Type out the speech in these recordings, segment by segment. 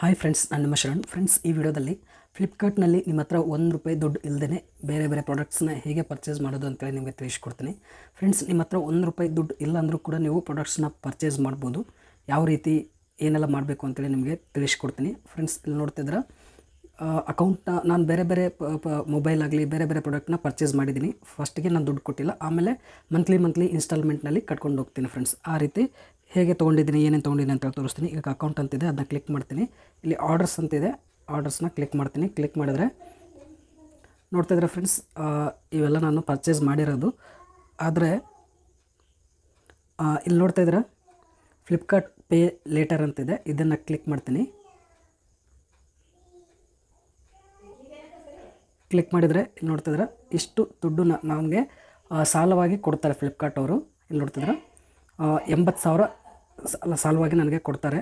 hi friends ನಾನು ನಿಮ್ಮ Sharan friends ಈ ವಿಡಿಯೋದಲ್ಲಿ ಫ್ಲಿಪ್ಕಾರ್ಟ್ನಲ್ಲಿ ನಿಮ್ಮ ಹತ್ರ ಒಂದು ರೂಪಾಯಿ ದುಡ್ಡು ಇಲ್ಲದೇ ಬೇರೆ ಬೇರೆ ಪ್ರಾಡಕ್ಟ್ಸ್ನ ಹೇಗೆ ಪರ್ಚೇಸ್ ಮಾಡೋದು ಅಂತೇಳಿ ನಿಮಗೆ ತಿಳಿಸ್ಕೊಡ್ತೀನಿ ಫ್ರೆಂಡ್ಸ್ ನಿಮ್ಮ ಹತ್ರ ಒಂದು ರೂಪಾಯಿ ದುಡ್ಡು ಇಲ್ಲ ಅಂದರೂ ಕೂಡ ನೀವು ಪ್ರಾಡಕ್ಟ್ಸ್ನ ಪರ್ಚೇಸ್ ಮಾಡ್ಬೋದು ಯಾವ ರೀತಿ ಏನೆಲ್ಲ ಮಾಡಬೇಕು ಅಂತೇಳಿ ನಿಮಗೆ ತಿಳಿಸ್ಕೊಡ್ತೀನಿ ಫ್ರೆಂಡ್ಸ್ ಇಲ್ಲಿ ನೋಡ್ತಿದ್ರೆ ಅಕೌಂಟ್ನ ನಾನು ಬೇರೆ ಬೇರೆ ಮೊಬೈಲ್ ಆಗಲಿ ಬೇರೆ ಬೇರೆ ಪ್ರಾಡಕ್ಟ್ನ ಪರ್ಚೇಸ್ ಮಾಡಿದ್ದೀನಿ ಫಸ್ಟಿಗೆ ನಾನು ದುಡ್ಡು ಕೊಟ್ಟಿಲ್ಲ ಆಮೇಲೆ ಮಂತ್ಲಿ ಮಂತ್ಲಿ ಇನ್ಸ್ಟಾಲ್ಮೆಂಟ್ನಲ್ಲಿ ಕಟ್ಕೊಂಡು ಹೋಗ್ತೀನಿ ಫ್ರೆಂಡ್ಸ್ ಆ ರೀತಿ ಹೇಗೆ ತೊಗೊಂಡಿದ್ದೀನಿ ಏನೇನು ತೊಗೊಂಡಿದ್ದೀನಿ ಅಂತ ತೋರಿಸ್ತೀನಿ ಈಗ ಅಕೌಂಟ್ ಅಂತಿದೆ ಅದನ್ನ ಕ್ಲಿಕ್ ಮಾಡ್ತೀನಿ ಇಲ್ಲಿ ಆರ್ಡರ್ಸ್ ಅಂತಿದೆ ಆರ್ಡರ್ಸ್ನ ಕ್ಲಿಕ್ ಮಾಡ್ತೀನಿ ಕ್ಲಿಕ್ ಮಾಡಿದ್ರೆ ನೋಡ್ತಿದ್ರೆ ಫ್ರೆಂಡ್ಸ್ ಇವೆಲ್ಲ ನಾನು ಪರ್ಚೇಸ್ ಮಾಡಿರೋದು ಆದರೆ ಇಲ್ಲಿ ನೋಡ್ತಾ ಇದ್ರೆ ಫ್ಲಿಪ್ಕಾರ್ಟ್ ಪೇ ಲೇಟರ್ ಅಂತಿದೆ ಇದನ್ನು ಕ್ಲಿಕ್ ಮಾಡ್ತೀನಿ ಕ್ಲಿಕ್ ಮಾಡಿದರೆ ಇಲ್ಲಿ ನೋಡ್ತಿದ್ರೆ ಇಷ್ಟು ದುಡ್ಡು ನಮಗೆ ಸಾಲವಾಗಿ ಕೊಡ್ತಾರೆ ಫ್ಲಿಪ್ಕಾರ್ಟ್ ಅವರು ಇಲ್ಲಿ ನೋಡ್ತಿದ್ರೆ ಎಂಬತ್ತು ಸಾವಿರ ಸಾಲ ಸಾಲವಾಗಿ ನನಗೆ ಕೊಡ್ತಾರೆ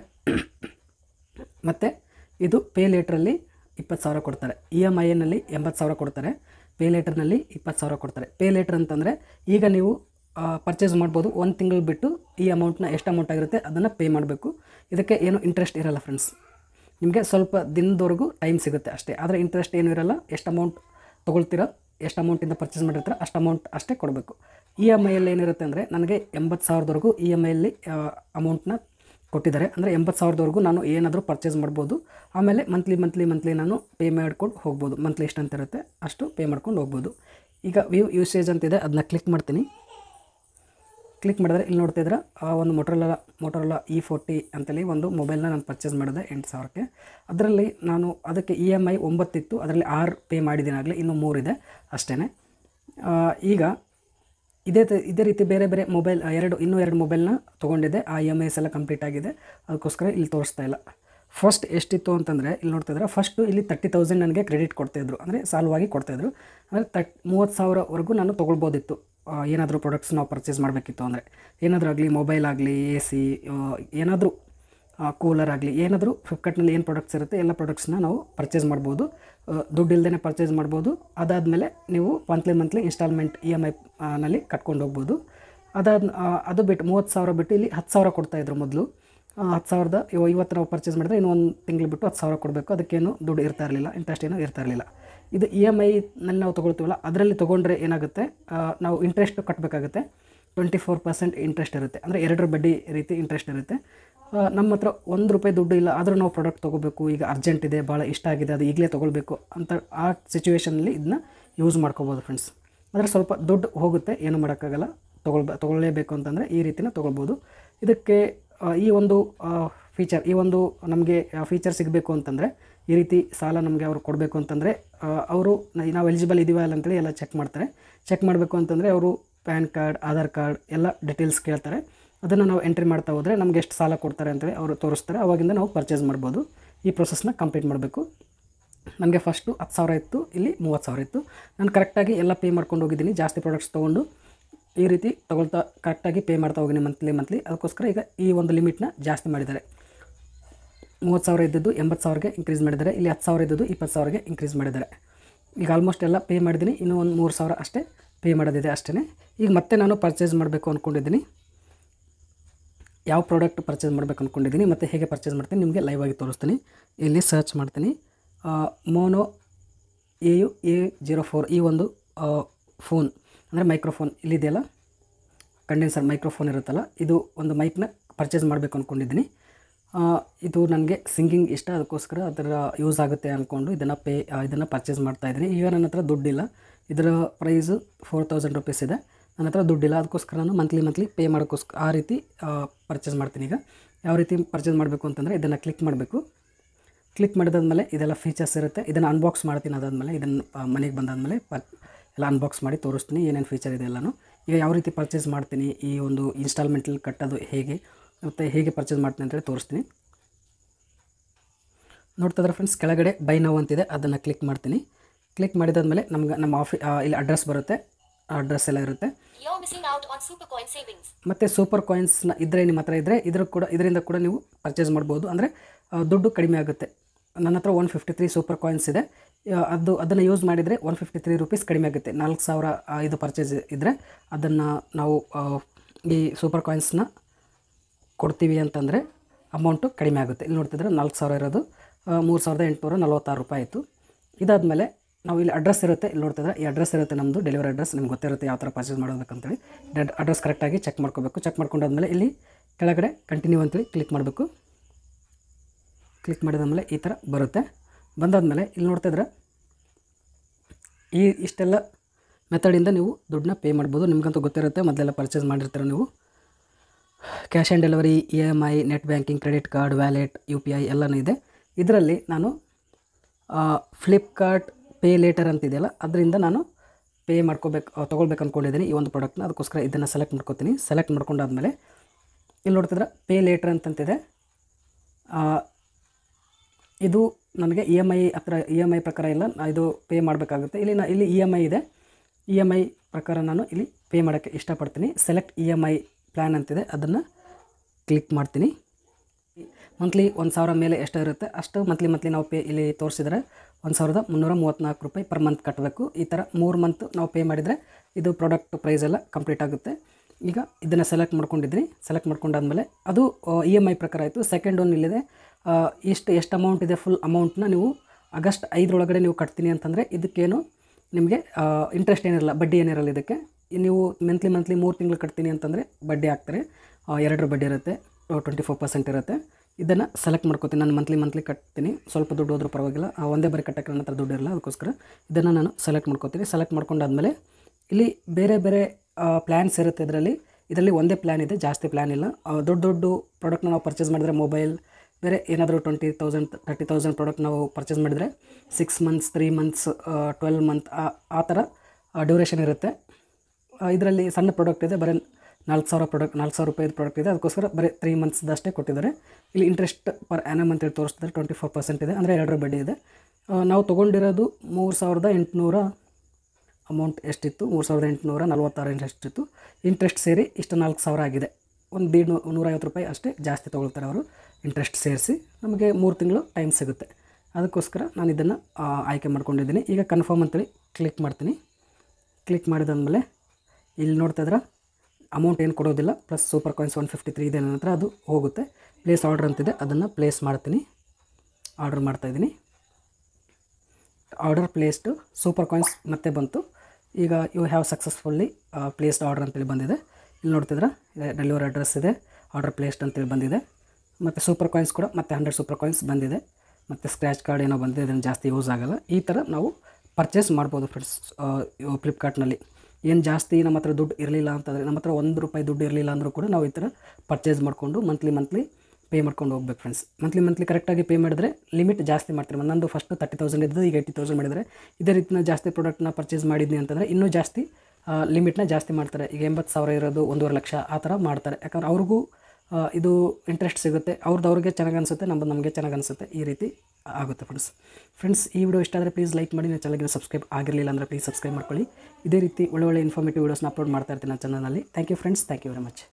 ಮತ್ತು ಇದು ಪೇ ಲೇಟ್ರಲ್ಲಿ ಇಪ್ಪತ್ತು ಸಾವಿರ ಕೊಡ್ತಾರೆ ಇ ಎಮ್ ಐನಲ್ಲಿ ಎಂಬತ್ತು ಸಾವಿರ ಕೊಡ್ತಾರೆ ಪೇ ಲೇಟರ್ನಲ್ಲಿ ಇಪ್ಪತ್ತು ಸಾವಿರ ಕೊಡ್ತಾರೆ ಪೇ ಲೇಟರ್ ಅಂತಂದರೆ ಈಗ ನೀವು ಪರ್ಚೇಸ್ ಮಾಡ್ಬೋದು ಒಂದು ತಿಂಗಳು ಬಿಟ್ಟು ಈ ಅಮೌಂಟ್ನ ಎಷ್ಟು ಅಮೌಂಟ್ ಆಗಿರುತ್ತೆ ಅದನ್ನು ಪೇ ಮಾಡಬೇಕು ಇದಕ್ಕೆ ಏನು ಇಂಟ್ರೆಸ್ಟ್ ಇರಲ್ಲ ಫ್ರೆಂಡ್ಸ್ ನಿಮಗೆ ಸ್ವಲ್ಪ ದಿನದವರೆಗೂ ಟೈಮ್ ಸಿಗುತ್ತೆ ಅಷ್ಟೇ ಆದರೆ ಇಂಟ್ರೆಸ್ಟ್ ಏನೂ ಇರಲ್ಲ ಎಷ್ಟು ಅಮೌಂಟ್ ತೊಗೊಳ್ತೀರೋ ಎಷ್ಟು ಅಮೌಂಟಿಂದ ಪರ್ಚೇಸ್ ಮಾಡಿರ್ತೀರೋ ಅಷ್ಟು ಅಮೌಂಟ್ ಅಷ್ಟೇ ಕೊಡಬೇಕು ಇ ಎಮ್ ಐಯಲ್ಲಿ ಏನಿರುತ್ತೆ ಅಂದರೆ ನನಗೆ ಎಂಬತ್ತು ಸಾವಿರದವರೆಗೂ ಇ ಎಮ್ ಐಯಲ್ಲಿ ಅಮೌಂಟ್ನ ಕೊಟ್ಟಿದ್ದಾರೆ ಅಂದರೆ ಎಂಬತ್ತು ಸಾವಿರದವರೆಗೂ ನಾನು ಏನಾದರೂ ಪರ್ಚೇಸ್ ಮಾಡ್ಬೋದು ಆಮೇಲೆ ಮಂತ್ಲಿ ಮಂತ್ಲಿ ಮಂತ್ಲಿ ನಾನು ಪೇ ಮಾಡ್ಕೊಂಡು ಹೋಗ್ಬೋದು ಮಂತ್ಲಿ ಎಷ್ಟು ಅಂತ ಇರುತ್ತೆ ಅಷ್ಟು ಪೇ ಮಾಡ್ಕೊಂಡು ಹೋಗ್ಬೋದು ಈಗ ವ್ಯೂ ಯೂಸೇಜ್ ಅಂತಿದೆ ಅದನ್ನ ಕ್ಲಿಕ್ ಮಾಡ್ತೀನಿ ಕ್ಲಿಕ್ ಮಾಡಿದ್ರೆ ಇಲ್ಲಿ ನೋಡ್ತಿದ್ರೆ ಒಂದು ಮೊಟ್ರೋಲ ಮೊಟ್ರೋಲ ಇ ಫೋರ್ಟಿ ಅಂತೇಳಿ ಒಂದು ಮೊಬೈಲ್ನ ನಾನು ಪರ್ಚೇಸ್ ಮಾಡಿದೆ ಎಂಟು ಸಾವಿರಕ್ಕೆ ಅದರಲ್ಲಿ ನಾನು ಅದಕ್ಕೆ ಇ ಎಮ್ ಐ ಒಂಬತ್ತಿತ್ತು ಅದರಲ್ಲಿ ಆರು ಪೇ ಮಾಡಿದ್ದೀನಿ ಆಗಲಿ ಇನ್ನೂ ಮೂರಿದೆ ಅಷ್ಟೇ ಈಗ ಇದೇ ತ ಇದೇ ರೀತಿ ಬೇರೆ ಬೇರೆ ಮೊಬೈಲ್ ಎರಡು ಇನ್ನೂ ಎರಡು ಮೊಬೈಲ್ನ ತೊಗೊಂಡಿದ್ದೆ ಆ ಇ ಎಮ್ ಐಸ್ ಎಲ್ಲ ಕಂಪ್ಲೀಟ್ ಆಗಿದೆ ಅದಕ್ಕೋಸ್ಕರ ಇಲ್ಲಿ ತೋರಿಸ್ತಾ ಇಲ್ಲ ಫಸ್ಟ್ ಎಷ್ಟಿತ್ತು ಅಂತಂದರೆ ಇಲ್ಲಿ ನೋಡ್ತಿದ್ರೆ ಫಸ್ಟು ಇಲ್ಲಿ ತರ್ಟಿ ತೌಸಂಡ್ ನನಗೆ ಕ್ರೆಡಿಟ್ ಕೊಡ್ತಾಯಿದ್ರು ಅಂದರೆ ಸಾಲವಾಗಿ ಕೊಡ್ತಾಯಿದ್ರು ಅಂದರೆ ತಟ್ ಮೂವತ್ತು ಸಾವಿರವರೆಗೂ ನಾನು ತೊಗೊಳ್ಬೋದಿತ್ತು ಏನಾದರೂ ಪ್ರಾಡಕ್ಟ್ಸ್ ನಾವು ಪರ್ಚೇಸ್ ಮಾಡಬೇಕಿತ್ತು ಅಂದರೆ ಏನಾದರೂ ಆಗಲಿ ಮೊಬೈಲ್ ಆಗಲಿ ಎ ಸಿ ಏನಾದರೂ ಕೂಲರ್ ಆಗಲಿ ಏನಾದರೂ ಫ್ಲಿಪ್ಕಾರ್ಟ್ನಲ್ಲಿ ಏನು ಪ್ರಾಡಕ್ಟ್ಸ್ ಇರುತ್ತೆ ಎಲ್ಲ ಪ್ರಾಡಕ್ಟ್ಸ್ನ ನಾವು ಪರ್ಚೇಸ್ ಮಾಡ್ಬೋದು ದುಡ್ಡು ಇಲ್ಲದೇ ಪರ್ಚೇಸ್ ಮಾಡ್ಬೋದು ಅದಾದಮೇಲೆ ನೀವು monthly monthly installment E M I ನಲ್ಲಿ ಕಟ್ಕೊಂಡು ಹೋಗ್ಬೋದು ಅದಾದ ಅದು ಬಿಟ್ಟು ಮೂವತ್ತು ಸಾವಿರ ಬಿಟ್ಟು ಇಲ್ಲಿ ಹತ್ತು ಸಾವಿರ ಕೊಡ್ತಾಯಿದ್ರು ಮೊದಲು ಹತ್ತು ಸಾವಿರದ ಇವತ್ತು ನಾವು ಪರ್ಚೇಸ್ ಮಾಡಿದ್ರೆ ಇನ್ನೂ ಒಂದು ತಿಂಗಳು ಬಿಟ್ಟು ಹತ್ತು ಸಾವಿರ ಕೊಡಬೇಕು ಅದಕ್ಕೇನು ದುಡ್ಡು ಇರ್ತಾ ಇರಲಿಲ್ಲ ಇಂಟ್ರೆಸ್ಟ್ ಏನೂ ಇರ್ತಾ ಇರಲಿಲ್ಲ ಇದು ಇ ಎಮ್ ಐನಲ್ಲಿ ನಾವು ತೊಗೊಳ್ತೀವಲ್ಲ ಅದರಲ್ಲಿ ತೊಗೊಂಡ್ರೆ ಏನಾಗುತ್ತೆ ನಾವು ಇಂಟ್ರೆಸ್ಟ್ ಕಟ್ಟಬೇಕಾಗುತ್ತೆ ಟ್ವೆಂಟಿ ಫೋರ್ ಪರ್ಸೆಂಟ್ ಇಂಟ್ರೆಸ್ಟ್ ಇರುತ್ತೆ ಅಂದರೆ ಎರಡರ ಬಡ್ಡಿ ರೀತಿ ಇಂಟ್ರೆಸ್ಟ್ ಇರುತ್ತೆ ನಮ್ಮ ಹತ್ರ ಒಂದು ರೂಪಾಯಿ ದುಡ್ಡು ಇಲ್ಲ ಆದರೂ ನಾವು ಪ್ರಾಡಕ್ಟ್ ತೊಗೋಬೇಕು ಈಗ ಅರ್ಜೆಂಟ್ ಇದೆ ಭಾಳ ಇಷ್ಟ ಆಗಿದೆ ಅದು ಈಗಲೇ ತೊಗೊಳ್ಬೇಕು ಅಂತ ಆ ಸಿಚುವೇಷನಲ್ಲಿ ಇದನ್ನ ಯೂಸ್ ಮಾಡ್ಕೋಬೋದು ಫ್ರೆಂಡ್ಸ್ ಆದರೆ ಸ್ವಲ್ಪ ದುಡ್ಡು ಹೋಗುತ್ತೆ ಏನು ಮಾಡೋಕ್ಕಾಗಲ್ಲ ತೊಗೊಳ್ಬ ತೊಗೊಳ್ಳೇಬೇಕು ಅಂತಂದರೆ ಈ ರೀತಿನ ತೊಗೊಳ್ಬೋದು ಇದಕ್ಕೆ ಈ ಒಂದು ಫೀಚರ್ ಈ ಒಂದು ನಮಗೆ ಫೀಚರ್ ಸಿಗಬೇಕು ಅಂತಂದರೆ ಈ ರೀತಿ ಸಾಲ ನಮಗೆ ಅವರು ಕೊಡಬೇಕು ಅಂತಂದರೆ ಅವರು ನಾವು ಎಲಿಜಿಬಲ್ ಇದೀವ ಇಲ್ಲ ಅಂತೇಳಿ ಎಲ್ಲ ಚೆಕ್ ಮಾಡ್ತಾರೆ ಚೆಕ್ ಮಾಡಬೇಕು ಅಂತಂದರೆ ಅವರು ಪ್ಯಾನ್ ಕಾರ್ಡ್ ಆಧಾರ್ ಕಾರ್ಡ್ ಎಲ್ಲ ಡೀಟೇಲ್ಸ್ ಕೇಳ್ತಾರೆ ಅದನ್ನು ನಾವು ಎಂಟ್ರಿ ಮಾಡ್ತಾ ಹೋದರೆ ನಮಗೆ ಎಷ್ಟು ಸಾಲ ಕೊಡ್ತಾರೆ ಅಂತೇಳಿ ಅವರು ತೋರಿಸ್ತಾರೆ ಅವಾಗಿಂದ ನಾವು ಪರ್ಚೇಸ್ ಮಾಡ್ಬೋದು ಈ ಪ್ರೊಸೆಸ್ನ ಕಂಪ್ಲೀಟ್ ಮಾಡಬೇಕು ನನಗೆ ಫಸ್ಟು ಹತ್ತು ಸಾವಿರ ಇತ್ತು ಇಲ್ಲಿ ಮೂವತ್ತು ಸಾವಿರ ಇತ್ತು ನಾನು ಕರೆಕ್ಟಾಗಿ ಎಲ್ಲ ಪೇ ಮಾಡ್ಕೊಂಡು ಹೋಗಿದ್ದೀನಿ ಜಾಸ್ತಿ ಪ್ರಾಡಕ್ಟ್ಸ್ ತೊಗೊಂಡು ಈ ರೀತಿ ತೊಗೊಳ್ತಾ ಕರೆಕ್ಟಾಗಿ ಪೇ ಮಾಡ್ತಾ ಹೋಗಿನಿ ಮಂತ್ಲಿ ಮಂತ್ಲಿ ಅದಕ್ಕೋಸ್ಕರ ಈಗ ಈ ಒಂದು ಲಿಮಿಟ್ನ ಜಾಸ್ತಿ ಮಾಡಿದ್ದಾರೆ ಮೂವತ್ತು ಸಾವಿರ ಇದ್ದದ್ದು ಎಂಬತ್ತು ಸಾವಿರಗೆ ಇನ್ಕ್ರೀಸ್ ಮಾಡಿದ್ದಾರೆ ಇಲ್ಲಿ ಹತ್ತು ಸಾವಿರ ಇದ್ದದ್ದು ಇಪ್ಪತ್ತು ಸಾವಿರಗೆ ಇನ್ಕ್ರೀಸ್ ಮಾಡಿದ್ದಾರೆ ಈಗ ಆಲ್ಮೋಸ್ಟ್ ಎಲ್ಲ ಪೇ ಮಾಡಿದ್ದೀನಿ ಇನ್ನೂ ಒಂದು ಮೂರು ಸಾವಿರ ಅಷ್ಟೇ ಪೇ ಮಾಡೋದಿದೆ ಅಷ್ಟೇ ಈಗ ಮತ್ತೆ ನಾನು ಪರ್ಚೇಸ್ ಮಾಡಬೇಕು ಅಂದ್ಕೊಂಡಿದ್ದೀನಿ ಯಾವ ಪ್ರಾಡಕ್ಟ್ ಪರ್ಚೇಸ್ ಮಾಡಬೇಕು ಅಂದ್ಕೊಂಡಿದ್ದೀನಿ ಮತ್ತು ಹೇಗೆ ಪರ್ಚೇಸ್ ಮಾಡ್ತೀನಿ ನಿಮಗೆ ಲೈವ್ ಆಗಿ ತೋರಿಸ್ತೀನಿ ಇಲ್ಲಿ ಸರ್ಚ್ ಮಾಡ್ತೀನಿ mono A U A zero four ಈ ಒಂದು ಫೋನ್ ಅಂದರೆ ಮೈಕ್ರೋಫೋನ್ ಇಲ್ಲಿದೆಯಲ್ಲ ಕಂಡೆನ್ಸರ್ ಮೈಕ್ರೋಫೋನ್ ಇರುತ್ತಲ್ಲ ಇದು ಒಂದು ಮೈಕ್ನ ಪರ್ಚೇಸ್ ಮಾಡಬೇಕು ಅಂದ್ಕೊಂಡಿದ್ದೀನಿ ಇದು ನನಗೆ ಸಿಂಗಿಂಗ್ ಇಷ್ಟ ಅದಕ್ಕೋಸ್ಕರ ಅದರ ಯೂಸ್ ಆಗುತ್ತೆ ಅಂದ್ಕೊಂಡು ಇದನ್ನು ಪೇ ಇದನ್ನು ಪರ್ಚೇಸ್ ಮಾಡ್ತಾಯಿದ್ದೀನಿ ಈಗ ನನ್ನ ಹತ್ರ ದುಡ್ಡಿಲ್ಲ ಇದರ ಪ್ರೈಸು ಫೋರ್ ತೌಸಂಡ್ ರುಪೀಸ್ ಇದೆ ನನ್ನ ಹತ್ರ ದುಡ್ಡಿಲ್ಲ ಅದಕ್ಕೋಸ್ಕರ ನಾನು ಮಂತ್ಲಿ ಮಂತ್ಲಿ ಪೇ ಮಾಡೋಕ್ಕೋಸ್ಕರ ಆ ರೀತಿ ಪರ್ಚೇಸ್ ಮಾಡ್ತೀನಿ ಈಗ ಯಾವ ರೀತಿ ಪರ್ಚೇಸ್ ಮಾಡಬೇಕು ಅಂತಂದರೆ ಇದನ್ನು ಕ್ಲಿಕ್ ಮಾಡಬೇಕು ಕ್ಲಿಕ್ ಮಾಡಿದಾದ್ಮೇಲೆ ಇದೆಲ್ಲ ಫೀಚರ್ಸ್ ಇರುತ್ತೆ ಇದನ್ನು ಅನ್ಬಾಕ್ಸ್ ಮಾಡ್ತೀನಿ ಅದಾದಮೇಲೆ ಇದನ್ನು ಮನೆಗೆ ಬಂದಾದಮೇಲೆ ಪ ಎಲ್ಲ ಅನ್ಬಾಕ್ಸ್ ಮಾಡಿ ತೋರಿಸ್ತೀನಿ ಏನೇನು ಫೀಚರ್ ಇದೆ ಎಲ್ಲನೂ ಈಗ ಯಾವ ರೀತಿ ಪರ್ಚೇಸ್ ಮಾಡ್ತೀನಿ ಈ ಒಂದು ಇನ್ಸ್ಟಾಲ್ಮೆಂಟಲ್ಲಿ ಕಟ್ಟೋದು ಹೇಗೆ ಮತ್ತು ಹೇಗೆ ಪರ್ಚೇಸ್ ಮಾಡ್ತೀನಿ ಅಂತೇಳಿ ತೋರಿಸ್ತೀನಿ ನೋಡ್ತಿದ್ರೆ ಫ್ರೆಂಡ್ಸ್ ಕೆಳಗಡೆ ಬೈ ನೌ ಅಂತಿದೆ ಅದನ್ನು ಕ್ಲಿಕ್ ಮಾಡ್ತೀನಿ ಕ್ಲಿಕ್ ಮಾಡಿದಾದ್ಮೇಲೆ ನಮ್ಗೆ ನಮ್ಮ ಆಫಿ ಇಲ್ಲಿ ಅಡ್ರೆಸ್ ಬರುತ್ತೆ ಅಡ್ರೆಸ್ ಎಲ್ಲ ಇರುತ್ತೆ ಮತ್ತು ಸೂಪರ್ ಕಾಯಿನ್ಸ್ನ ಇದ್ದರೆ ನಿಮ್ಮ ಹತ್ರ ಇದ್ದರೆ ಇದ್ರ ಕೂಡ ಇದರಿಂದ ಕೂಡ ನೀವು ಪರ್ಚೇಸ್ ಮಾಡ್ಬೋದು ಅಂದರೆ ದುಡ್ಡು ಕಡಿಮೆ ಆಗುತ್ತೆ ನನ್ನ ಹತ್ರ one fifty three super coins ಇದೆ ಅದು ಅದನ್ನು ಯೂಸ್ ಮಾಡಿದರೆ ಒನ್ ಫಿಫ್ಟಿ ತ್ರೀ ರುಪೀಸ್ ಕಡಿಮೆ ಆಗುತ್ತೆ ನಾಲ್ಕು ಸಾವಿರ ಇದು ಪರ್ಚೇಸ್ ಇದ್ದರೆ ಅದನ್ನು ನಾವು ಈ ಸೂಪರ್ ಕಾಯಿನ್ಸ್ನ ಕೊಡ್ತೀವಿ ಅಂತಂದರೆ ಅಮೌಂಟು ಕಡಿಮೆ ಆಗುತ್ತೆ ಇಲ್ಲಿ ನೋಡ್ತಿದ್ರೆ ನಾಲ್ಕು ಸಾವಿರ ಇರೋದು ಮೂರು ಸಾವಿರದ ಎಂಟುನೂರ ನಲ್ವತ್ತಾರು ರೂಪಾಯಿ ಆಯಿತು ಇದಾದಮೇಲೆ ನಾವು ಇಲ್ಲಿ ಅಡ್ರೆಸ್ ಇರುತ್ತೆ ಇಲ್ಲಿ ನೋಡ್ತಿದ್ರೆ ಈ ಅಡ್ರೆಸ್ ಇರುತ್ತೆ ನಮ್ಮದು ಡೆಲಿವರಿ ಅಡ್ರೆಸ್ ನಿಮ್ಗೆ ಗೊತ್ತಿರುತ್ತೆ ಯಾವ ಥರ ಪರ್ಚೇಸ್ ಮಾಡಬೇಕಂತೇಳಿ ಅಡ್ರೆಸ್ ಕರೆಕ್ಟಾಗಿ ಚೆಕ್ ಮಾಡ್ಕೋಬೇಕು ಚೆಕ್ ಮಾಡ್ಕೊಂಡಾದ್ಮೇಲೆ ಇಲ್ಲಿ ಕೆಳಗಡೆ ಕಂಟಿನ್ಯೂ ಅಂತೇಳಿ ಕ್ಲಿಕ್ ಮಾಡಬೇಕು ಕ್ಲಿಕ್ ಮಾಡಿದಾದ್ಮೇಲೆ ಈ ಥರ ಬರುತ್ತೆ ಬಂದಾದಮೇಲೆ ಇಲ್ಲಿ ನೋಡ್ತಿದ್ರೆ ಈ ಇಷ್ಟೆಲ್ಲ ಮೆಥಡಿಂದ ನೀವು ದುಡ್ಡನ್ನ ಪೇ ಮಾಡ್ಬೋದು ನಿಮ್ಗಂತೂ ಗೊತ್ತಿರುತ್ತೆ ಮೊದಲೆಲ್ಲ ಪರ್ಚೇಸ್ ಮಾಡಿರ್ತೀರ ನೀವು cash on delivery E M I net banking credit card wallet U P I ಎಲ್ಲನೂ ಇದೆ ಇದರಲ್ಲಿ ನಾನು ಫ್ಲಿಪ್ಕಾರ್ಟ್ ಪೇ ಲೇಟರ್ ಅಂತಿದೆಯಲ್ಲ ಅದರಿಂದ ನಾನು ಪೇ ಮಾಡ್ಕೋಬೇಕು ತೊಗೊಳ್ಬೇಕು ಅಂದ್ಕೊಂಡಿದ್ದೀನಿ ಈ ಒಂದು ಪ್ರಾಡಕ್ಟ್ನ ಅದಕ್ಕೋಸ್ಕರ ಇದನ್ನು ಸೆಲೆಕ್ಟ್ ಮಾಡ್ಕೋತೀನಿ ಸೆಲೆಕ್ಟ್ ಮಾಡ್ಕೊಂಡಾದ್ಮೇಲೆ ಇಲ್ಲಿ ನೋಡ್ತಿದ್ರೆ ಪೇ ಲೇಟರ್ ಅಂತಂತಿದೆ ಆ, ಇದು ನನಗೆ ಇ ಎಮ್ ಐ ಹತ್ರ ಇ ಎಮ್ ಐ ಪ್ರಕಾರ ಇಲ್ಲ ನಾ ಇದು ಪೇ ಮಾಡಬೇಕಾಗುತ್ತೆ ಇಲ್ಲಿ ನಾ ಇಲ್ಲಿ ಇ ಎಮ್ ಐ ಇದೆ ಇ ಎಮ್ ಐ ಪ್ರಕಾರ ನಾನು ಇಲ್ಲಿ ಪೇ ಮಾಡೋಕ್ಕೆ ಇಷ್ಟಪಡ್ತೀನಿ select E M I plan ಅಂತಿದೆ ಅದನ್ನು ಕ್ಲಿಕ್ ಮಾಡ್ತೀನಿ ಮಂತ್ಲಿ ಒಂದು ಸಾವಿರ ಮೇಲೆ ಎಷ್ಟು ಇರುತ್ತೆ ಅಷ್ಟು ಮಂತ್ಲಿ ಮಂತ್ಲಿ ನಾವು ಪೇ ಇಲ್ಲಿ ತೋರಿಸಿದರೆ ಒಂದು ಸಾವಿರದ ಮುನ್ನೂರ ಮೂವತ್ತ್ನಾಲ್ಕು ರೂಪಾಯಿ ಪರ್ ಮಂತ್ ಕಟ್ಟಬೇಕು ಈ ಥರ ಮೂರು ಮಂತ್ ನಾವು ಪೇ ಮಾಡಿದರೆ ಇದು ಪ್ರಾಡಕ್ಟ್ ಪ್ರೈಸ್ ಎಲ್ಲ ಕಂಪ್ಲೀಟ್ ಆಗುತ್ತೆ ಈಗ ಇದನ್ನು ಸೆಲೆಕ್ಟ್ ಮಾಡ್ಕೊಂಡಿದ್ದೀನಿ ಸೆಲೆಕ್ಟ್ ಮಾಡ್ಕೊಂಡಾದ್ಮೇಲೆ ಅದು ಇ ಎಮ್ ಐ ಪ್ರಕಾರ ಆಯಿತು ಸೆಕೆಂಡ್ ಒನ್ ಇಲ್ಲಿದೆ ಆ, ಇಷ್ಟು ಎಷ್ಟು ಅಮೌಂಟ್ ಇದೆ ಫುಲ್ ಅಮೌಂಟ್ನ ನೀವು ಆಗಸ್ಟ್ ಐದರೊಳಗಡೆ ನೀವು ಕಟ್ತೀನಿ ಅಂತಂದರೆ ಇದಕ್ಕೇನು ನಿಮಗೆ ಇಂಟ್ರೆಸ್ಟ್ ಏನಿರಲ್ಲ ಬಡ್ಡಿ ಏನಿರಲ್ಲ ಇದಕ್ಕೆ ನೀವು ಮಂತ್ಲಿ ಮಂತ್ಲಿ ಮೂರು ತಿಂಗಳು ಕಟ್ತೀನಿ ಅಂತಂದರೆ ಬಡ್ಡಿ ಹಾಕ್ತಾರೆ ಆ, ಎರಡರ ಬಡ್ಡಿ ಇರುತ್ತೆ ಟ್ವೆಂಟಿ ಫೋರ್ ಪರ್ಸೆಂಟ್ ಇರುತ್ತೆ ಇದನ್ನು ಸೆಲೆಕ್ಟ್ ಮಾಡ್ಕೋತೀನಿ ನಾನು ಮಂತ್ಲಿ ಮಂತ್ಲಿ ಕಟ್ತೀನಿ ಸ್ವಲ್ಪ ದುಡ್ಡು ಹೋದ್ರೂ ಪರವಾಗಿಲ್ಲ ಆ, ಒಂದೇ ಬಾರಿ ಕಟ್ಟಕ್ಕೆ ನನ್ನ ಹತ್ರ ದುಡ್ಡು ಇರಲ್ಲ ಅದಕ್ಕೋಸ್ಕರ ಇದನ್ನು ನಾನು ಸೆಲೆಕ್ಟ್ ಮಾಡ್ಕೋತೀನಿ ಸೆಲೆಕ್ಟ್ ಮಾಡ್ಕೊಂಡಾದ್ಮೇಲೆ ಇಲ್ಲಿ ಬೇರೆ ಬೇರೆ ಪ್ಲ್ಯಾನ್ಸ್ ಇರುತ್ತೆ ಇದರಲ್ಲಿ ಇದರಲ್ಲಿ ಒಂದೇ ಪ್ಲ್ಯಾನ್ ಇದೆ ಜಾಸ್ತಿ ಪ್ಲ್ಯಾನ್ ಇಲ್ಲ ಆ, ದೊಡ್ಡ ದೊಡ್ಡ ಪ್ರಾಡಕ್ಟ್ನ ನಾವು ಪರ್ಚೇಸ್ ಮಾಡಿದ್ರೆ ಮೊಬೈಲ್ ಬೇರೆ ಏನಾದರೂ twenty thousand thirty thousand product ನಾವು ಪರ್ಚೇಸ್ ಮಾಡಿದರೆ six months three months twelve month ಆ ಥರ ಡ್ಯೂರೇಷನ್ ಇರುತ್ತೆ ಇದರಲ್ಲಿ ಸಣ್ಣ ಪ್ರಾಡಕ್ಟ್ ಇದೆ ಬರೀ ನಾಲ್ಕು ಸಾವಿರ ಪ್ರಾಡಕ್ಟ್ ನಾಲ್ಕು ಸಾವಿರ ರೂಪಾಯಿದು ಪ್ರಾಡಕ್ಟ್ ಇದೆ ಅದಕ್ಕೋಸ್ಕರ ಬರೀ ತ್ರೀ ಮಂತ್ಸ್ದಷ್ಟೇ ಕೊಟ್ಟಿದ್ದಾರೆ ಇಲ್ಲಿ ಇಂಟ್ರೆಸ್ಟ್ ಪರ್ ಆ್ಯನಮ್ ಅಂತೇಳಿ ತೋರಿಸ್ತಿದ್ದಾರೆ ಟ್ವೆಂಟಿ ಫೋರ್ ಪರ್ಸೆಂಟ್ ಇದೆ ಅಂದರೆ ಎರಡರ ಬಡ್ಡಿ ಇದೆ ಆ, ನಾವು ತೊಗೊಂಡಿರೋದು ಮೂರು ಸಾವಿರದ ಎಂಟುನೂರ ಅಮೌಂಟ್ ಎಷ್ಟಿತ್ತು ಮೂರು ಸಾವಿರದ ಎಂಟುನೂರ ನಲ್ವತ್ತಾರು ಎಷ್ಟಿತ್ತು ಇಂಟ್ರೆಸ್ಟ್ ಸೇರಿ ಇಷ್ಟು ನಾಲ್ಕು ಸಾವಿರ ಆಗಿದೆ ಒಂದು ದೀಡ್ ನೂ- ನೂರೈವತ್ತು ರೂಪಾಯಿ ಅಷ್ಟೇ ಜಾಸ್ತಿ ತೊಗೊಳ್ತಾರೆ ಅವರು ಇಂಟ್ರೆಸ್ಟ್ ಸೇರಿಸಿ ನಮಗೆ ಮೂರು ತಿಂಗಳು ಟೈಮ್ ಸಿಗುತ್ತೆ ಅದಕ್ಕೋಸ್ಕರ ನಾನು ಇದನ್ನು ಆ, ಆಯ್ಕೆ ಮಾಡ್ಕೊಂಡಿದ್ದೀನಿ ಈಗ ಕನ್ಫರ್ಮ್ ಅಂತೇಳಿ ಕ್ಲಿಕ್ ಮಾಡ್ತೀನಿ ಕ್ಲಿಕ್ ಮಾಡಿದಾದ್ಮೇಲೆ ಇಲ್ಲಿ ನೋಡ್ತಾ ಇದ್ರೆ ಅಮೌಂಟ್ ಏನು ಕೊಡೋದಿಲ್ಲ plus super coins one fifty three ಇದೆ ನನ್ನ ಹತ್ರ ಅದು ಹೋಗುತ್ತೆ ಪ್ಲೇಸ್ ಆರ್ಡರ್ ಅಂತಿದೆ ಅದನ್ನು ಪ್ಲೇಸ್ ಮಾಡ್ತೀನಿ ಆರ್ಡರ್ ಮಾಡ್ತಾಯಿದ್ದೀನಿ ಆರ್ಡರ್ ಪ್ಲೇಸ್ಡು ಸೂಪರ್ ಕಾಯಿನ್ಸ್ ಮತ್ತೆ ಬಂತು ಈಗ you have successfully placed order ಅಂತೇಳಿ ಬಂದಿದೆ ಇಲ್ಲಿ ನೋಡ್ತಿದ್ರೆ ಡೆಲಿವರಿ ಅಡ್ರೆಸ್ ಇದೆ ಆರ್ಡರ್ ಪ್ಲೇಸ್ಡ್ ಅಂತೇಳಿ ಬಂದಿದೆ ಮತ್ತು ಸೂಪರ್ ಕಾಯಿನ್ಸ್ ಕೂಡ ಮತ್ತೆ ಹಂಡ್ರೆಡ್ ಸೂಪರ್ ಕಾಯಿನ್ಸ್ ಬಂದಿದೆ ಮತ್ತು ಸ್ಕ್ರ್ಯಾಚ್ ಕಾರ್ಡ್ ಏನೋ ಬಂದಿದೆ ಅದನ್ನು ಜಾಸ್ತಿ ಯೂಸ್ ಆಗಲ್ಲ ಈ ಥರ ನಾವು ಪರ್ಚೇಸ್ ಮಾಡ್ಬೋದು ಫ್ರೆಂಡ್ಸ್ ಫ್ಲಿಪ್ಕಾರ್ಟ್ನಲ್ಲಿ ಏನು ಜಾಸ್ತಿ ನಮ್ಮ ಹತ್ರ ದುಡ್ಡು ಇರಲಿಲ್ಲ ಅಂತಂದರೆ ನಮ್ಮ ಹತ್ರ ಒಂದು ರೂಪಾಯಿ ದುಡ್ಡು ಇರಲಿಲ್ಲ ಅಂದರೂ ಕೂಡ ನಾವು ಈ ಥರ ಪರ್ಚೇಸ್ ಮಾಡಿಕೊಂಡು ಮಂತ್ಲಿ ಮಂತ್ಲಿ ಪೇ ಮಾಡ್ಕೊಂಡು ಹೋಗ್ಬೇಕು ಫ್ರೆಂಡ್ಸ್ ಮಂತ್ಲಿ ಮಂತ್ಲಿ ಕರೆಕ್ಟಾಗಿ ಪೇ ಮಾಡಿದ್ರೆ ಲಿಮಿಟ್ ಜಾಸ್ತಿ ಮಾಡ್ತಾರೆ ನಂದು ಫಸ್ಟ್ ತರ್ಟಿ ತೌಸಂಡ್ ಇದ್ದು ಈಗ ಏಯ್ಟಿ ತೌಸಂಡ್ ಮಾಡಿದರೆ ಇದೇ ರೀತಿ ನಾನು ಜಾಸ್ತಿ ಪ್ರಾಡಕ್ಟ್ನ ಪರ್ಚೇಸ್ ಮಾಡಿದ್ನಿ ಅಂತಂದರೆ ಇನ್ನೂ ಜಾಸ್ತಿ ಲಿಮಿಟ್ನ ಜಾಸ್ತಿ ಮಾಡ್ತಾರೆ ಈಗ ಎಂಬತ್ತು ಸಾವಿರ ಇರೋದು ಒಂದೂವರೆ ಲಕ್ಷ ಆ ಥರ ಮಾಡ್ತಾರೆ ಯಾಕಂದ್ರೆ ಅವ್ರಿಗೂ ಆ, ಇದು ಇಂಟ್ರೆಸ್ಟ್ ಸಿಗುತ್ತೆ ಅವ್ರದ್ದು ಅವ್ರಿಗೆ ಚೆನ್ನಾಗಿ ಅನಿಸುತ್ತೆ ನಮ್ಮದು ನಮಗೆ ಚೆನ್ನಾಗಿ ಅನಿಸುತ್ತೆ ಈ ರೀತಿ ಆಗುತ್ತೆ ಫ್ರೆಂಡ್ಸ್ ಫ್ರೆಂಡ್ಸ್ ಈ ವಿಡಿಯೋ ಇಷ್ಟ ಆದರೆ ಪ್ಲೀಸ್ ಲೈಕ್ ಮಾಡಿ ನನ್ನ ಚಾನಲ್ಗೆ ಸಬ್ಸ್ಕ್ರೈಬ್ ಆಗಿರಲಿಲ್ಲ ಅಂದರೆ ಪ್ಲೀಸ್ ಸಬ್ಸ್ಕ್ರೈಬ್ ಮಾಡ್ಕೊಳ್ಳಿ ಇದೇ ರೀತಿ ಒಳ್ಳೆ ಒಳ್ಳೆ ಇನ್ಫಾರ್ಮೇಟಿವ್ ವೀಡಿಯೋಸ್ನ ಅಪ್ಲೋಡ್ ಮಾಡ್ತಾ ಇರ್ತೀನಿ ನನ್ನ ಚಾನಲಲ್ಲಿ thank you friends thank you very much